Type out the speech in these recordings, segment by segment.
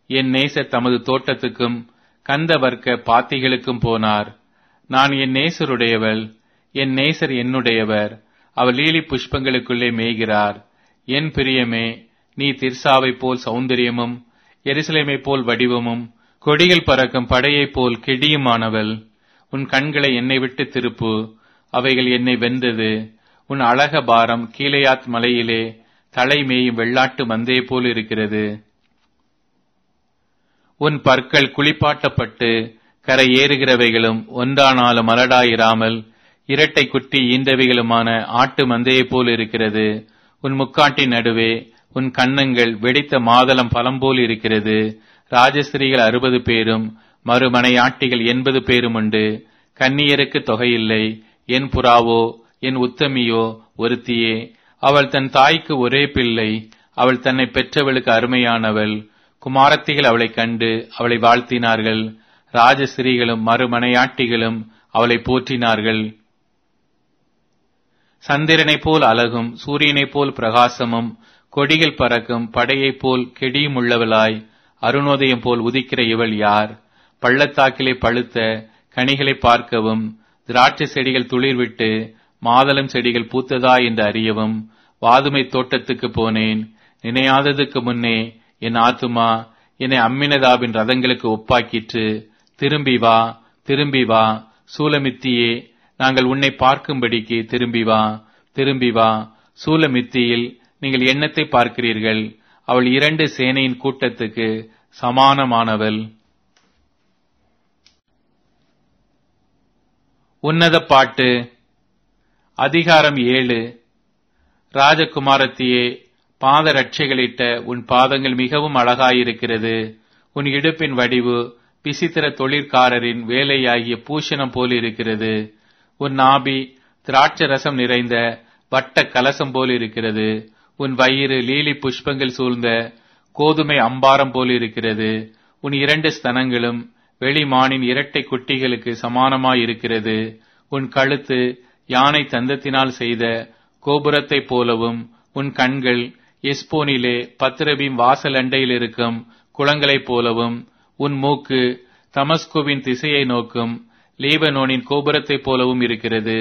என் நேசர் தமது தோட்டத்துக்கும் கந்த வர்க்க பாத்திகளுக்கும் போனார் நான் என் நேசருடையவள் என் நேசர் என்னுடையவர் அவர் லீலி புஷ்பங்களுக்குள்ளே மேய்கிறார் என் பிரியமே நீ திர்சாவைப் போல் சௌந்தரியமும் எருசலேமைப் போல் வடிவமும் கொடிகள் பறக்கும் படையைப் போல் கெடியுமானவள் உன் கண்களை என்னை விட்டு திருப்பு அவைகள் என்னை வென்றது உன் அழக பாரம் கீழையாத் மலையிலே தலை மேயும் வெள்ளாட்டு மந்தையை போல் இருக்கிறது உன் பற்கள் குளிப்பாட்டப்பட்டு கரை ஏறுகிறவைகளும் ஒன்றானாலும் மலடாயிராமல் இரட்டை குட்டி ஈந்தவைகளுமான ஆட்டு மந்தையைப் போல் இருக்கிறது உன் முக்காட்டின் நடுவே உன் கன்னங்கள் வெடித்த மாதளம் பலம் போல் இருக்கிறது ராஜஸ்திரிகள் அறுபது பேரும் மறுமனையாட்டிகள் எண்பது பேரும் உண்டு கன்னியருக்கு தொகையில்லை என் புறாவோ என் உத்தமியோ ஒருத்தியே அவள் தன் தாய்க்கு ஒரே பிள்ளை அவள் தன்னை பெற்றவளுக்கு அருமையானவள் குமாரத்திகள் அவளைக் கண்டு அவளை வாழ்த்தினார்கள் ராஜஸ்திரீகளும் மறுமனையாட்டிகளும் அவளை போற்றினார்கள் சந்திரனைப் போல் அழகும் சூரியனைப் போல் பிரகாசமும் கொடிகள் பறக்கும் படையைப் போல் கெடியும் உள்ளவளாய் அருணோதயம் போல் உதிக்கிற இவள் யார் பள்ளத்தாக்கிலே பழுத்த கனிகளை பார்க்கவும் திராட்சை செடிகள் துளிர்விட்டு மாதளம் செடிகள் பூத்ததா என்று அறியவும் வாதுமை தோட்டத்துக்கு போனேன் நினையாததுக்கு முன்னே என் ஆத்துமா என்னை அம்மினதாபின் ரதங்களுக்கு ஒப்பாக்கிற்று திரும்பி வா திரும்பி வா சூலமித்தியே நாங்கள் உன்னை பார்க்கும்படிக்கு திரும்பி வா திரும்பி வா சூலமித்தியில் நீங்கள் எண்ணத்தை பார்க்கிறீர்கள் அவள் இரண்டு சேனையின் கூட்டத்துக்கு சமானமானவள் உன்னத பாட்டு அதிகாரம் ஏழு ராஜகுமாரத்தியே பாத ரட்சைகளிட்ட உன் பாதங்கள் மிகவும் அழகாயிருக்கிறது உன் இடுப்பின் வடிவு விசித்திர தொழிற்காரரின் வேலையாகிய பூஷணம் போல் இருக்கிறது உன் நாபி திராட்சை ரசம் நிறைந்த வட்ட கலசம் போல் இருக்கிறது உன் வயிறு லீலி புஷ்பங்கள் சூழ்ந்த கோதுமை அம்பாரம் போல் இருக்கிறது உன் இரண்டு ஸ்தனங்களும் வெளிமானின் இரட்டை குட்டிகளுக்கு சமானமாயிருக்கிறது உன் கழுத்து யானை தந்தத்தினால் செய்த கோபுரத்தைப் போலவும் உன் கண்கள் எஸ்போனிலே பத்திரபின் வாசல் அண்டையில் இருக்கும் குளங்களைப் போலவும் உன் மூக்கு தமஸ்குவின் திசையை நோக்கும் லீபனோனின் கோபுரத்தைப் போலவும் இருக்கிறது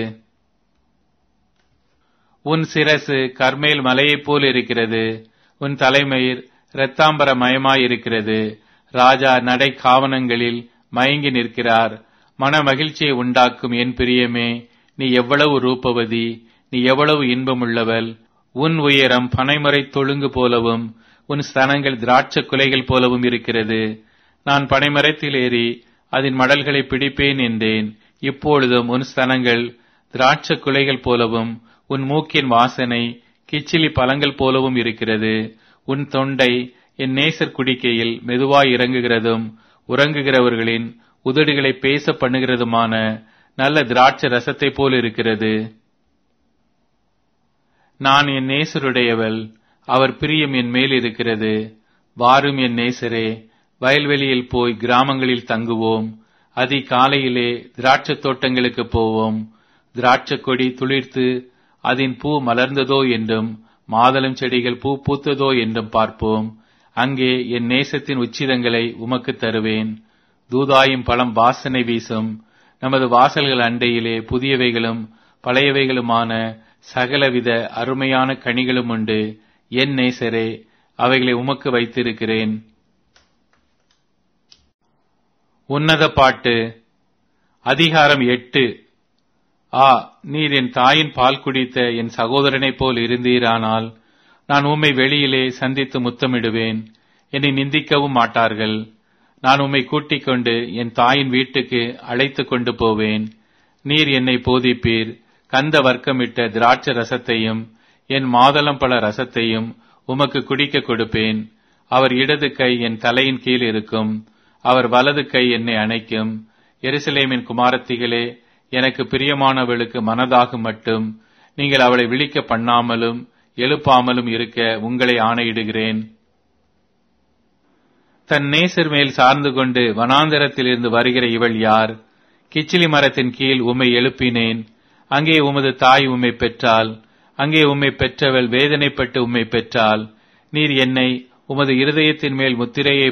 உன் சிரசு கர்மேல் மலையைப் போல் இருக்கிறது உன் தலைமயிர் இரத்தாம்பர மயமாயிருக்கிறது ராஜா நடை காவனங்களில் மயங்கி நிற்கிறார் மன மகிழ்ச்சியை உண்டாக்கும் என் பிரியமே நீ எவ்வளவு ரூபவதி நீ எவ்வளவு இன்பமுள்ளவள் உன் உயரம் பனைமுறை தொழுங்கு போலவும் உன் ஸ்தனங்கள் திராட்சை குலைகள் போலவும் இருக்கிறது நான் பனைமரத்தில் ஏறி அதன் மடல்களை பிடிப்பேன் என்றேன் இப்பொழுதும் உன் ஸ்தனங்கள் திராட்சை குலைகள் போலவும் உன் மூக்கின் வாசனை கிச்சிலி பழங்கள் போலவும் இருக்கிறது உன் தொண்டை என் நேசர் குடிக்கையில் மெதுவாய் இறங்குகிறதும் உறங்குகிறவர்களின் உதடுகளை பேச பண்ணுகிறதுமான நல்ல திராட்சை ரசத்தை போல் இருக்கிறது நான் என் நேசருடையவள் அவர் பிரியம் என் மேல் இருக்கிறது வாரும் என் நேசரே வயல்வெளியில் போய் கிராமங்களில் தங்குவோம் அதி காலையிலே திராட்சை தோட்டங்களுக்கு போவோம் திராட்சை கொடி துளிர்த்து அதன் பூ மலர்ந்ததோ என்றும் மாதளம் செடிகள் பூ பூத்ததோ என்றும் பார்ப்போம் அங்கே என் நேசத்தின் உச்சிதங்களை உமக்கு தருவேன் தூதாயும் பழம் வாசனை வீசும் நமது வாசல்கள் அண்டையிலே புதியவைகளும் பழையவைகளுமான சகலவித அருமையான கனிகளும் உண்டு என் நேசரே அவைகளை உமக்கு வைத்திருக்கிறேன் உன்னத பாட்டு அதிகாரம் எட்டு ஆ நீர் என் தாயின் பால் குடித்த என் சகோதரனைப் போல் இருந்தீரானால் நான் உம்மை வெளியிலே சந்தித்து முத்தமிடுவேன் என்னை நிந்திக்கவும் மாட்டார்கள் நான் உம்மை கூட்டிக் கொண்டு என் தாயின் வீட்டுக்கு அழைத்து கொண்டு போவேன் நீர் என்னை போதிப்பீர் கந்த வர்க்கமிட்ட திராட்சை ரசத்தையும் என் மாதளம் பழ ரசத்தையும் உமக்கு குடிக்க கொடுப்பேன் அவர் இடது கை என் தலையின் கீழ் இருக்கும் அவர் வலது கை என்னை அணைக்கும் எருசலேமின் குமாரத்திகளே எனக்கு பிரியமானவளுக்கு மனதாகும் மட்டும் நீங்கள் அவளை விழிக்க பண்ணாமலும் எழுப்பாமலும் இருக்க உங்களை ஆணையிடுகிறேன் தன் நேசர் மேல் சார்ந்து கொண்டு வனாந்தரத்திலிருந்து வருகிற இவள் யார் கிச்சிலி மரத்தின் கீழ் உம்மை எழுப்பினேன் அங்கே உமது தாய் உம்மை பெற்றால் அங்கே உம்மை பெற்றவள் வேதனைப்பட்டு உம்மை பெற்றால் நீர் என்னை உமது இருதயத்தின் மேல் முத்திரையை